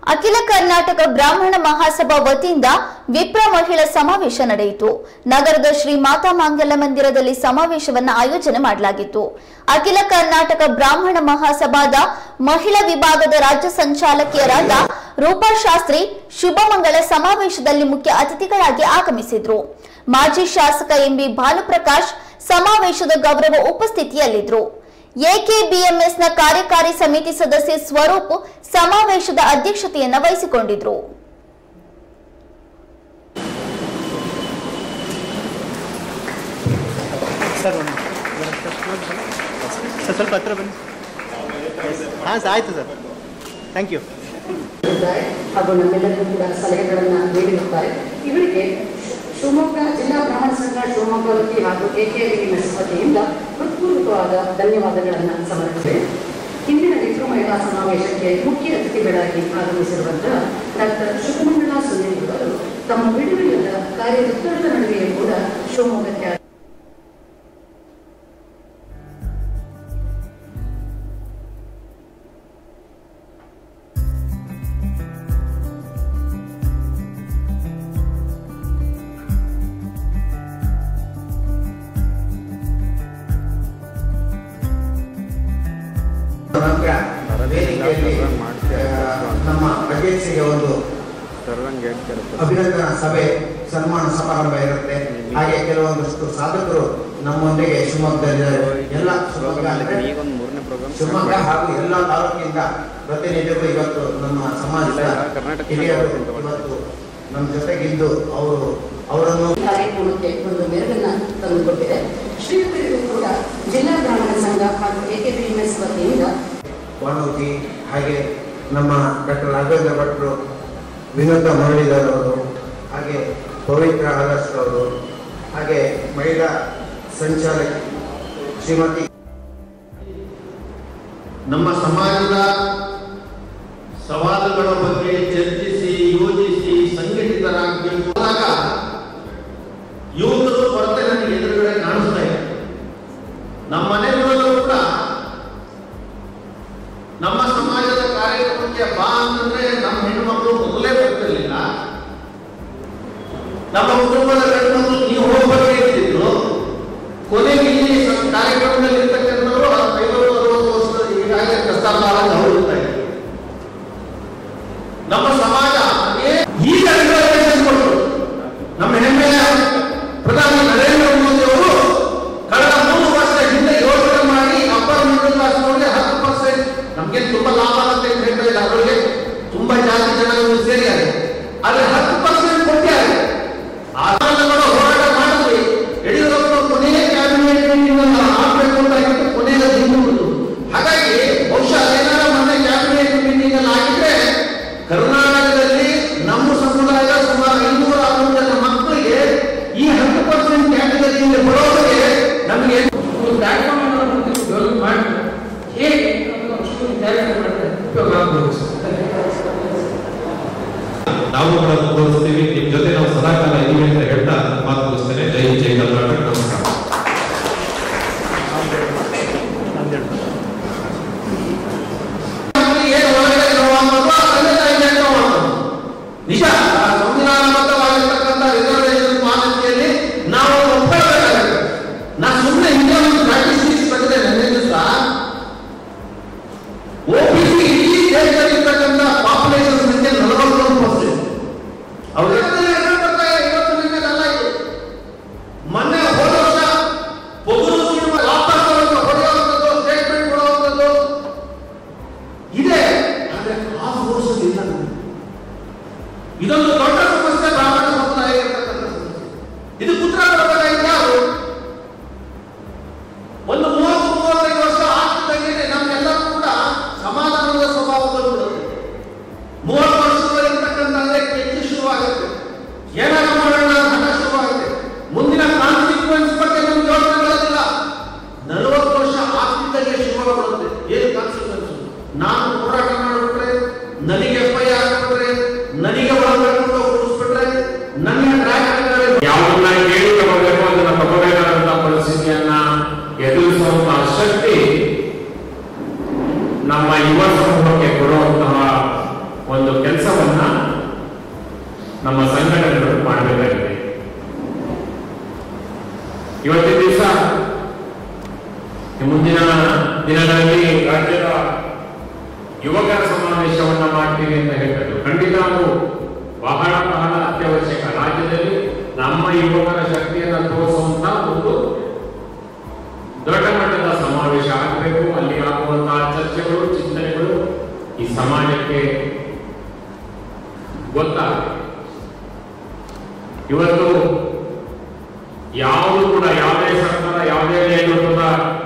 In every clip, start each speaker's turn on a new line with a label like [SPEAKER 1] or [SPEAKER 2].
[SPEAKER 1] ಅಖಿಲ ಕರ್ನಾಟಕ ಬ್ರಾಹ್ಮಣ ಮಹಾಸಭಾ ವತಿಯಿಂದ ವಿಪ್ರ ಮಹಿಳಾ ಸಮಾವೇಶ ನಡೆಯಿತು ನಗರದ ಶ್ರೀ ಮಾತಾ ಮಾಂಗಲ್ಯ ಮಂದಿರದಲ್ಲಿ ಸಮಾವೇಶವನ್ನು ಆಯೋಜನೆ ಮಾಡಲಾಗಿತ್ತು ಅಖಿಲ ಕರ್ನಾಟಕ ಬ್ರಾಹ್ಮಣ ಮಹಾಸಭಾದ ಮಹಿಳಾ ವಿಭಾಗದ ರಾಜ್ಯ ಸಂಚಾಲಕಿಯರಾದ ರೂಪಾ ಶಾಸ್ತ್ರಿ ಶುಭಮಂಗಳ ಸಮಾವೇಶದಲ್ಲಿ ಮುಖ್ಯ ಅತಿಥಿಗಳಾಗಿ ಆಗಮಿಸಿದ್ರು ಮಾಜಿ ಶಾಸಕ ಎಂಬಿ ಭಾನುಪ್ರಕಾಶ್ ಸಮಾವೇಶದ ಗೌರವ ಉಪಸ್ಥಿತಿಯಲ್ಲಿದ್ರು ಎಕೆಬಿಎಂಎಸ್ನ ಕಾರ್ಯಕಾರಿ ಸಮಿತಿ ಸದಸ್ಯ ಸ್ವರೂಪ್ ಸಮಾವೇಶದ ಅಧ್ಯಕ್ಷತೆಯನ್ನ ವಹಿಸಿಕೊಂಡಿದ್ರು
[SPEAKER 2] ಸರ್ ಒಂದು ಸರ್ ಸ್ವಲ್ಪ ಹತ್ರ ಬನ್ನಿ ಹಾಂ ಸರ್ ಆಯಿತು ಸರ್ ಥ್ಯಾಂಕ್ ಯು
[SPEAKER 3] ಇದ್ದಾರೆ ಹಾಗೂ ನಮ್ಮೆಲ್ಲರಿಗೂ ಕೂಡ ಸಲಹೆಗಳನ್ನು ನೀಡಿರುತ್ತಾರೆ ಇವರಿಗೆ ಶಿವಮೊಗ್ಗ ಜಿಲ್ಲಾ ಬ್ರಾಹ್ಮಣ ಸಂಘ ಶಿವಮೊಗ್ಗ ವತಿ ಹಾಗೂ ಎಕೆಎಸ್ ವತಿಯಿಂದ ಹೃತ್ಪೂರ್ವಕವಾದ ಧನ್ಯವಾದಗಳನ್ನು ಸಮರ್ಪಿಸಿದೆ ಇಂದಿನ ವಿಕ್ರ ಮಹಿಳಾ ಸಮಾವೇಶಕ್ಕೆ ಮುಖ್ಯ ಅತಿಥಿಗಳಾಗಿ ಆಗಮಿಸಿರುವಂತಹ ಡಾಕ್ಟರ್ ಶುಭಮಂಗಲ ಸುನೀಲ್ ಅವರು ತಮ್ಮ ಬಿಡುವಿಲ್ಲದ ಕಾರ್ಯತತ್ಪರದ ನಡುವೆಯೂ ಕೂಡ ಶಿವಮೊಗ್ಗಕ್ಕೆ
[SPEAKER 4] ನಂತರ ವೇದಿಕೆಯಲ್ಲಿ ಆ, ನಮ್ಮ ಅಧ್ಯಕ್ಷರಿಗೆ ಒಂದು ಅಭಿನಂದನಾ ಸಭೆ ಸನ್ಮಾನ ಸಮಾರಂಭ ಇರುತ್ತೆ ಹಾಗೆ ಕೆಲವೊಂದಷ್ಟು ಸಾಧಕರು ನಮ್ಮೊಂದಿಗೆ ಶಿವಮೊಗ್ಗದಲ್ಲಿದ್ದಾರೆ ಎಲ್ಲ ಶಿವಮೊಗ್ಗ ಅಂದ್ರೆ
[SPEAKER 5] ಈಗೊಂದು ಮೂರನೇ ಪ್ರೋಗ್ರಾಮ್
[SPEAKER 4] ಶಿವಮೊಗ್ಗ ಹಾಗೂ ಎಲ್ಲ ತಾಲೂಕಿನಿಂದ ಪ್ರತಿನಿಧಿಗಳು ಇವತ್ತು ನಮ್ಮ ಸಮಾಜದ
[SPEAKER 5] ಕರ್ನಾಟಕ
[SPEAKER 4] ಹಿರಿಯರು ಇವತ್ತು ನಮ್ಮ ಜೊತೆಗಿದ್ದು ಅವರು ಅವರನ್ನು
[SPEAKER 3] ಕಾರ್ಯಕ್ರಮಕ್ಕೆ ಒಂದು ಮೆರುಗನ್ನ ತಂದುಕೊಟ್ಟಿದೆ ಶ್ರೀಯುತರಿಗೂ ಕೂಡ ಜಿಲ್ಲಾ ಬ್ರಾಹ್ಮಣ ಸಂಘ ಹಾಗೂ ಎಕೆಬಿಎಂಎಸ್ ವತಿಯಿಂದ
[SPEAKER 4] ವಾಣೂಜಿ ಹಾಗೆ ನಮ್ಮ ಡಾಕ್ಟರ್ ರಾಘವೇಂದ್ರ ಭಟ್ರು ವಿನೋದ ಮುರಳೀಧರ್ ಅವರು ಹಾಗೆ ಪವಿತ್ರ ಆಗಸ್ಟ್ ಅವರು ಹಾಗೆ ಮಹಿಳಾ ಸಂಚಾಲಕಿ ಶ್ರೀಮತಿ
[SPEAKER 6] ನಮ್ಮ ಸಮಾಜದ ಸವಾಲುಗಳ ಬಗ್ಗೆ ಚರ್ಚಿಸಿ ಯೋಚಿಸಿ ಸಂಘಟಿತರಾಗಬೇಕು ಆದಾಗ ಯುವಕರು ಕೊರತೆ ನನಗೆ ಎದುರುಗಡೆ ಕಾಣಿಸ್ತಾ ಇದೆ ನಮ್ಮ ಮನೆಗಳಲ್ಲೂ ಕೂಡ ನಮ್ಮ ಸಮಾಜದ ಕಾರ್ಯಕ್ರಮಕ್ಕೆ ಬಾ ಅಂತಂದ್ರೆ ನಮ್ಮ ಹೆಣ್ಣುಮಕ್ಕಳು ಮೊದಲೇ ಬರ್ತಿರ್ಲಿಲ್ಲ ನಮ್ಮ ಕುಟುಂಬದ ಗಂಡು ನೀವು ಹೋಗ್ಬರ್ರಿ ಅಂತಿದ್ರು ಕೊನೆಗೆ ಇಲ್ಲಿ ಸ- ಕಾರ್ಯಕ್ರಮದಲ್ಲಿ ಇರ್ತಕ್ಕಂಥವ್ರು ಐವತ್ತು ಅರವತ್ತು ವರ್ಷದ ಈಗಾಗಲೇ ಕಷ್ಟಕಾಲ ಅವರು ಇರ್ತಾ ಇದ್ದಾರೆ ನಮ್ಮ ಸಮಾಜ ಏ- ಈಗ ರಿಸರ್ವೇಶನ್ ಕೊಟ್ಟರು ನಮ್ಮ ಹೆಮ್ಮೆಯ ಪ್ರಧಾನಿ ನರೇಂದ್ರ ಮೋದಿ ಅವರು ಕಳೆದ ಮೂರು ವರ್ಷ ಹಿಂದೆ ಯೋಚನೆ ಮಾಡಿ ಅಪ್ಪರ್ ಮಿಡಲ್ ಕ್ಲಾಸ್ ನೋಡಿದ್ರೆ ಹತ್ತು ಪರ್ಸೆಂಟ್ ನಮ್ಗೆ ತುಂಬಾ ಲಾಭ ಆಗುತ್ತೆ ಅಂತ ಹೇಳ್ತಾ ಇಲ್ಲ ಅವರಿಗೆ ತುಂಬಾ ಜಾಸ್ತಿ ಜನ ಇವ್ರು ಸೇರಿದ್ದಾರೆ ಆದ್ರೆ ಹತ್ತು ಪರ್ಸೆಂಟ್ ಕೊಟ್ಟಿದ್ದಾರೆ ಆಂದೋಲನಗಳು ಹೋರಾಟ ಮಾಡಿದ್ವಿ ಯಡಿಯೂರಪ್ಪ ಕೊನೆಯ ಕ್ಯಾಬಿನೆಟ್ ಮೀಟಿಂಗ್ ಅನ್ನ ಆಗ್ಬೇಕು ಅಂತ ಹೇಳಿದ್ದು ಕೊನೆಯ ಹಿಂದುಳಿದು ಹಾಗಾಗಿ ಬಹುಶಃ ಏನಾರ ಮೊನ್ನೆ ಕ್ಯಾಬಿನೆಟ್ ಮೀಟಿಂಗ್ ಅಲ್ಲಿ ಆಗಿದ್ರೆ ಕರ್ನಾಟಕದಲ್ಲಿ ನಮ್ಮ ಸಮುದಾಯ ಸುಮಾರು ಐನೂರ ಅರವತ್ತು ಜನ ಮಕ್ಕಳಿಗೆ ಈ ಹತ್ತು ಪರ್ಸೆಂಟ್ ಕ್ಯಾಟಗರಿಯಲ್ಲಿ ಬರೋರಿಗೆ ನಮಗೆ
[SPEAKER 7] ಒಂದು ಪ್ಲಾಟ್ಫಾರ್ಮ್ ಅನ್ನು ಡೆವಲಪ್ ಮಾಡಿ ಹೇಗೆ ಅದನ್ನು ಅಷ್ಟು ಜಾರಿಗೆ ಮಾಡಿದ್ರೆ ಉಪಯೋಗ ಆಗ್ಬೋದು
[SPEAKER 8] ನಾವು ಕೂಡ ಮುಂದುವರಿಸ್ತೀವಿ ನಿಮ್ ಜೊತೆ ನಾವು ಸದಾಕಾಲ ಇದೀವಿ ಅಂತ ಹೇಳ್ತಾ ಮಾತು ಮುಗಿಸ್ತೇನೆ ಜೈ ಜೈ ಕರ್ನಾಟಕ ನಮಸ್ಕಾರ
[SPEAKER 6] ಏನು ಒಳಗಡೆ ನೋವು ಅನ್ನೋದು ಆ ತಂದೆ ತಾಯಿಗೆ ನೋವು ಅನ್ನೋದು. ನಿಜ ಆ ಸಂವಿಧಾನಬದ್ಧವಾಗಿರ್ತಕ್ಕಂಥ ರಿಸರ್ವೇಶನ್ ಪಾಲಿಸಿಯಲ್ಲಿ ನಾವು ಒಪ್ಪಿಕೊಳ್ಳಬೇಕಾಗುತ್ತೆ ನಾ ಸುಮ್ಮನೆ ಹಿಂದೆ ಒಂದು ಸ್ಟ್ಯಾಟಿಸ್ಟಿಕ್ಸ್ ತೆಗೆದೆ ನೆನ್ನೆ ದಿವಸ ಓಬಿಸಿ ಇಡೀ ದೇಶದಲ್ಲಿ ಇರ್ತಕ್ಕಂಥ ಪಾಪ್ಯುಲೇಷನ್ ಸಂಖ್ಯೆ ನಲವತ್ತೊಂದು ಪರ್ಸೆಂಟ್ ಅವ್ರು ಇವತ್ತು ನಿನ್ನೆ ಅಲ್ಲ ಇದು ಮೊನ್ನೆ ಹೋದ ವರ್ಷ ಪೊಗರು ಸುಳ್ಳು ವಾಪಸ್ ಹೊಡೆಯುವಂಥದ್ದು ಸ್ಟೇಟ್ಮೆಂಟ್ ಕೊಡುವಂಥದ್ದು ಇದೆ ಆದ್ರೆ ಆ ಫೋರ್ಸ್ ಇಲ್ಲ ನಮಗೆ. ಇದೊಂದು ದೊಡ್ಡ ಸಮಸ್ಯೆ ಬ್ರಾಹ್ಮಣ ಸಮುದಾಯ ಇರ್ತಕ್ಕಂಥ ಸಮಸ್ಯೆ ಇದು ಉತ್ತರ ಕೊಡಬೇಕಾಗಿಲ್ಲ ಅವರು ಒಂದು ಮೂವತ್ತು ಮೂವತ್ತೈದು ವರ್ಷ ಆಗ್ತಿದ್ದಂಗೆ ನಮ್ಗೆಲ್ಲರೂ ಕೂಡ ಸಮಾಧಾನದ ಸ್ವಭಾವ ಬಂದ್ಬಿಡುತ್ತೆ ಮೂವತ್ತು ವರ್ಷದಲ್ಲಿ ಇರ್ತಕ್ಕಂಥ ಅಂದ್ರೆ ಕೆಚ್ಚು ಶುರುವಾಗುತ್ತೆ ಏನಾರ ಮಾಡೋಣ ಅಂತ ಹಠ ಶುರುವಾಗುತ್ತೆ ಮುಂದಿನ ಕಾನ್ಸಿಕ್ವೆನ್ಸ್ ಬಗ್ಗೆ ನಮ್ಗೆ ಯೋಚನೆ ಮಾಡೋದಿಲ್ಲ ನಲವತ್ತು ವರ್ಷ ಆಗ್ತಿದ್ದಂಗೆ ಶುರುವಾಗುತ್ತೆ ಏನು ಕಾನ್ಸಿಕ್ವೆನ್ಸ್ ನಾನು ಹೋರಾಟ ಮಾಡಿಬಿಟ್ರೆ ನನಗೆ ಎಫ್ ಐ ಆರ್ ಹಾಕಿಬಿಟ್ರೆ ನನಗೆ ಒಳಗಡೆ ಕೂಡಿಸ್ಬಿಟ್ರೆ ನನಗೆ ಟ್ರ್ಯಾಕ್
[SPEAKER 8] ಯಾವನ್ನ ಕೇಳಿ ತಗೋಬೇಕು ಅದನ್ನ ತಗೋಬೇಕಾದಂತ ಪರಿಸ್ಥಿತಿಯನ್ನ ಎದುರಿಸುವಂತ ಶಕ್ತಿ ನಮ್ಮ ಯುವ ಸಮೂಹಕ್ಕೆ ಕೊಡುವಂತಹ ಒಂದು ಕೆಲಸ
[SPEAKER 5] ದಿನಗಳಲ್ಲಿ ರಾಜ್ಯದ ಯುವಕರ ಸಮಾವೇಶವನ್ನ ಮಾಡ್ತೀವಿ ಅಂತ ಹೇಳ್ತಾರೆ ಖಂಡಿತ ಅದು ಬಹಳ ಬಹಳ ಅತ್ಯವಶ್ಯಕ ರಾಜ್ಯದಲ್ಲಿ ನಮ್ಮ ಯುವಕರ ಶಕ್ತಿಯನ್ನು ತೋರಿಸುವಂತ ಒಂದು ದೊಡ್ಡ ಮಟ್ಟದ ಸಮಾವೇಶ ಆಗಬೇಕು ಅಲ್ಲಿ ಆಗುವಂತಹ ಚರ್ಚೆಗಳು ಚಿಂತನೆಗಳು ಈ ಸಮಾಜಕ್ಕೆ ಗೊತ್ತಾಗಬೇಕು ಇವತ್ತು ಯಾವುದು ಕೂಡ ಯಾವುದೇ ಸರ್ಕಾರ ಯಾವುದೇ ನೇತೃತ್ವದ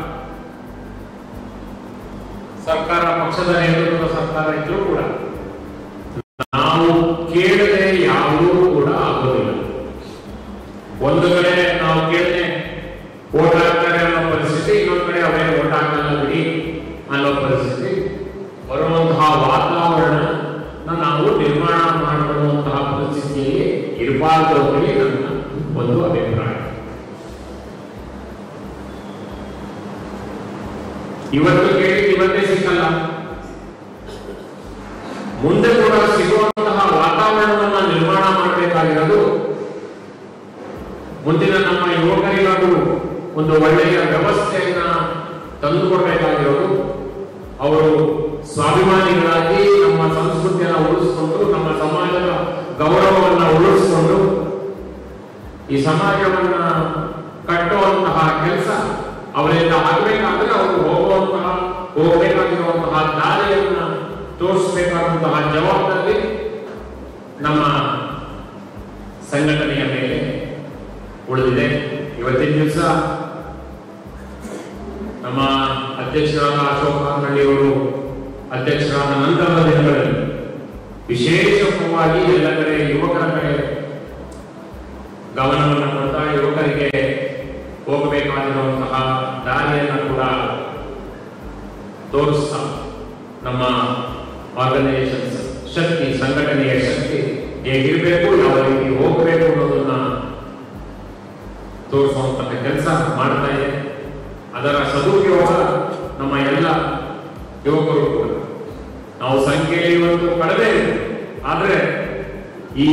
[SPEAKER 5] ಸರ್ಕಾರ ಪಕ್ಷದ ನೇತೃತ್ವದ ಸರ್ಕಾರ ಇದ್ರೂ ಕೂಡ ನಾವು ಕೇಳದೆ ಯಾವುದೂ ಕೂಡ ಆಗೋದಿಲ್ಲ ಒಂದು ಕಡೆ ನಾವು ಕೇಳದೆ ಓಟ್ ಹಾಕ್ತಾರೆ ಅನ್ನೋ ಪರಿಸ್ಥಿತಿ ಇನ್ನೊಂದು ಕಡೆ ಅವರೇ ಓಟ್ ಹಾಕಲ್ಲ ಬಿಡಿ ಅನ್ನೋ ಪರಿಸ್ಥಿತಿ ಬರುವಂತಹ ವಾತಾವರಣ ನಾವು ನಿರ್ಮಾಣ ಮಾಡಿಕೊಳ್ಳುವಂತಹ ಪರಿಸ್ಥಿತಿಯಲ್ಲಿ ಇರಬಾರ್ದು ಅಂತೇಳಿ ನನ್ನ ಒಂದು ಅಭಿಪ್ರಾಯ ಇವತ್ತು ಕೇಳಿ ಇವತ್ತೇ ಸಿಕ್ಕಲ್ಲ ಮುಂದೆ ಕೂಡ ಸಿಗುವಂತಹ ವಾತಾವರಣವನ್ನ ನಿರ್ಮಾಣ ಮಾಡಬೇಕಾಗಿರೋದು ಮುಂದಿನ ನಮ್ಮ ಯುವಕರಿಗಾದರೂ ಒಂದು ಒಳ್ಳೆಯ ವ್ಯವಸ್ಥೆಯನ್ನ ತಂದುಕೊಡ್ಬೇಕಾಗಿರೋದು ಅವರು ಸ್ವಾಭಿಮಾನಿಗಳಾಗಿ ನಮ್ಮ ಸಂಸ್ಕೃತಿಯನ್ನು ಉಳಿಸಿಕೊಂಡು ನಮ್ಮ ಸಮಾಜದ ಗೌರವವನ್ನು ಉಳಿಸಿಕೊಂಡು ಈ ಸಮಾಜವನ್ನ ಕಟ್ಟುವಂತಹ ಕೆಲಸ ಅವರಿಂದ ಆಗಬೇಕಾದ್ರೆ ಅವರು ಹೋಗುವಂತಹ ಹೋಗಬೇಕಾಗಿರುವಂತಹ ದಾರಿಯನ್ನ ತೋರಿಸಬೇಕಾದಂತಹ ಜವಾಬ್ದಾರಿ ನಮ್ಮ ಸಂಘಟನೆಯ ಮೇಲೆ ಉಳಿದಿದೆ ಇವತ್ತಿನ ದಿವಸ ನಮ್ಮ ಅಧ್ಯಕ್ಷರಾದ ಅಶೋಕ್ ಕಾಂಗಳ್ಳಿಯವರು ಅಧ್ಯಕ್ಷರಾದ ನಂತರದ ದಿನಗಳಲ್ಲಿ ವಿಶೇಷವಾಗಿ ಎಲ್ಲ ಕಡೆ ಯುವಕರ ಕಡೆ ಗಮನವನ್ನು ಕೊಡ್ತಾ ಯುವಕರಿಗೆ ಹೋಗಬೇಕಾಗಿರುವಂತಹ ದಾರಿಯನ್ನು ಕೂಡ ತೋರಿಸ್ತಾ ನಮ್ಮ ಆರ್ಗನೈಸೇಷನ್ಸ್ ಶಕ್ತಿ ಸಂಘಟನೆಯ ಶಕ್ತಿ ಹೇಗಿರಬೇಕು ಯಾವ ರೀತಿ ಹೋಗಬೇಕು ಅನ್ನೋದನ್ನ ತೋರಿಸುವಂತಹ ಕೆಲಸ ಮಾಡ್ತಾ ಇದೆ ಅದರ ಸದುಪಯೋಗ ನಮ್ಮ ಎಲ್ಲ ಯುವಕರು ಕೂಡ ನಾವು ಸಂಖ್ಯೆಯಲ್ಲಿ ಇವತ್ತು ಕಡಿಮೆ ಇದೆ. ಆದ್ರೆ ಈ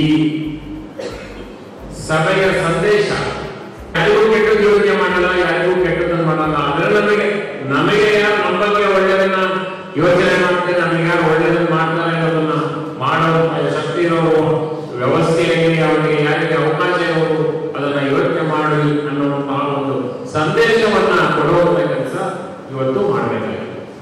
[SPEAKER 5] ಸಭೆಯ ಸಂದೇಶ ಯಾರಿಗೂ ಕೆಟ್ಟದ್ದು ಯೋಚನೆ ಮಾಡಲ್ಲ ಯಾರಿಗೂ ಕೆಟ್ಟದ್ದನ್ನು ಮಾಡಲ್ಲ ಆದ್ರೆ ನಮಗೆ ನಮಗೆ ಯಾರು ನಮ್ಮ ಬಗ್ಗೆ ಒಳ್ಳೆಯದನ್ನ ಯೋಚನೆ ಮಾಡ್ತಾರೆ ನಮಗೆ ಯಾರು ಒಳ್ಳೆಯದನ್ನ ಮಾಡ್ತಾರೆ ಅನ್ನೋದನ್ನ ಮಾಡುವಂತ ಶಕ್ತಿ ಇರೋರು ವ್ಯವಸ್ಥೆಯಲ್ಲಿ ಅವರಿಗೆ ಯಾರಿಗೆ ಅವಕಾಶ ಇರೋರು ಅದನ್ನ ಯೋಚನೆ ಮಾಡಿ ಅನ್ನುವಂತಹ ಒಂದು ಸಂದೇಶವನ್ನ ಕೊಡುವಂತ ಕೆಲಸ ಇವತ್ತು ಮಾಡಬೇಕಾಗಿದೆ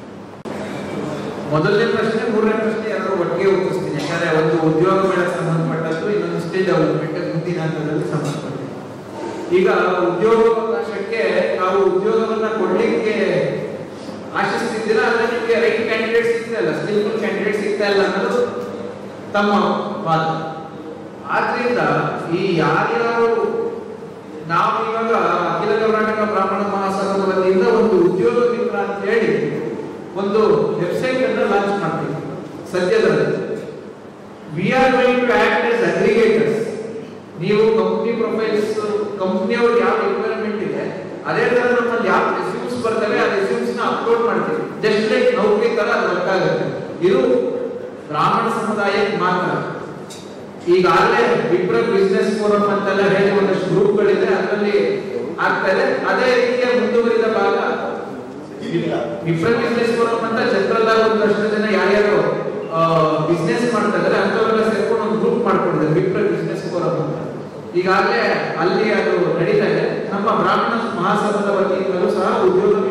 [SPEAKER 9] ಮೊದಲನೇ ಪ್ರಶ್ನೆ ಮೂರನೇ ಪ್ರಶ್ನೆ ಎಲ್ಲರೂ ಒಟ್ಟಿಗೆ ಉತ್ತರಿಸ್ತೀನಿ ಯಾಕಂದ್ರೆ ಒಂದು ಉದ್ಯೋಗ ಮೇಳ ಸಂಬಂಧಪಟ್ಟದ್ದು ಇನ್ನೊಂದು ಸ್ಕಿಲ್ ಡೆವಲಪ್ಮೆಂಟ್ ಮುಂದಿನ ಹಂತದಲ್ಲಿ ಸಂಬಂಧಪಟ್ಟಿದೆ ಈಗ ಉದ್ಯೋಗಾವಕಾಶಕ್ಕೆ ನಾವು ಉದ್ಯೋಗವನ್ನ ಕೊಡ್ಲಿಕ್ಕೆ ಆಶಿಸ್ತಿದ್ದೀರಾ ಅಂದ್ರೆ ನಿಮಗೆ ರೈಟ್ ಕ್ಯಾಂಡಿಡೇಟ್ ಸಿಗ್ತಾ ಇಲ್ಲ ಸ್ಕಿಲ್ಫುಲ್ ಕ್ಯಾಂಡಿಡೇಟ್ ಸಿಗ್ತಾ ಇಲ್ಲ ಅನ್ನೋದು ತಮ್ಮ ವಾದ ಆದ್ರಿಂದ ಈ ಯಾರ್ಯಾರು ನಾವು ಇವಾಗ ಅಖಿಲ ಕರ್ನಾಟಕ ಬ್ರಾಹ್ಮಣ ಮಹಾಸಂಘದ ವತಿಯಿಂದ ಒಂದು ಉದ್ಯೋಗ ಮಿತ್ರ ಅಂತ ಹೇಳಿ ಒಂದು ವೆಬ್ಸೈಟ್ ಅನ್ನ ಲಾಂಚ್ ಮಾಡ್ತೀವಿ ಸದ್ಯದಲ್ಲಿ we are going to act as aggregators ನೀವು ಕಂಪ್ನಿ ಪ್ರೊಫೈಲ್ಸ್ ಕಂಪ್ನಿಯವ್ರಿಗೆ ಯಾವ ರಿಕ್ವೈರ್ಮೆಂಟ್ ಇದೆ ಅದೇ ತರ ನಮ್ಮಲ್ಲಿ ಯಾವ ರೆಸ್ಯೂಮ್ಸ್ ಬರ್ತವೆ ಆ ರೆಸ್ಯೂಮ್ಸ್ ನ ಅಪ್ಲೋಡ್ ಮಾಡ್ತೀವಿ ಜಸ್ಟ್ ಲೈಕ್ ನೌಕರಿ ತರ ಅದು ವರ್ಕ್ ಆಗುತ್ತೆ ಇದು ಬ್ರಾಹ್ಮಣ ಸಮುದಾಯಕ್ಕೆ ಮಾತ್ರ ಈಗಾಗಲೇ ವಿಪ್ರ ಬಿಸ್ನೆಸ್ ಫೋರಂ ಅಂತೆಲ್ಲ ಹೇಳಿ ಒಂದಷ್ಟು ಗ್ರೂಪ್ಗಳಿದೆ ಅದರಲ್ಲಿ ಆಗ್ತಾ ಇದೆ ಅದೇ ರೀತಿಯ ಮುಂದುವರಿದ ಭಾಗ ವಿಪ್ರ ಬಿಸ್ನೆಸ್ ಫೋರಂ ಅಂತ ಜನರಲ್ ಆಗಿ ಒಂದಷ್ಟು ಜನ ಯಾರ್ಯಾರು ಬಿಸ್ನೆಸ್ ಮಾಡ್ತಾ ಇದ್ದಾರೆ ಅಂತವರೆಲ್ಲ ಸೇರ್ಕೊಂಡು ಒಂದು ಗ್ರೂಪ್ ಮಾಡ್ಕೊಂಡಿದ್ದಾರೆ ವಿಪ್ರ ಬಿಸ್ನೆಸ್ ಫೋರಂ ಅಂತ ಈಗಾಗಲೇ ಅಲ್ಲಿ ಅದು ನಡೀತಾ ಇದೆ ನಮ್ಮ ಬ್ರಾಹ್ಮಣ ಮಹಾಸಭಾದ ವತಿಯಿಂದಲೂ ಸಹ ಉದ್ಯೋಗ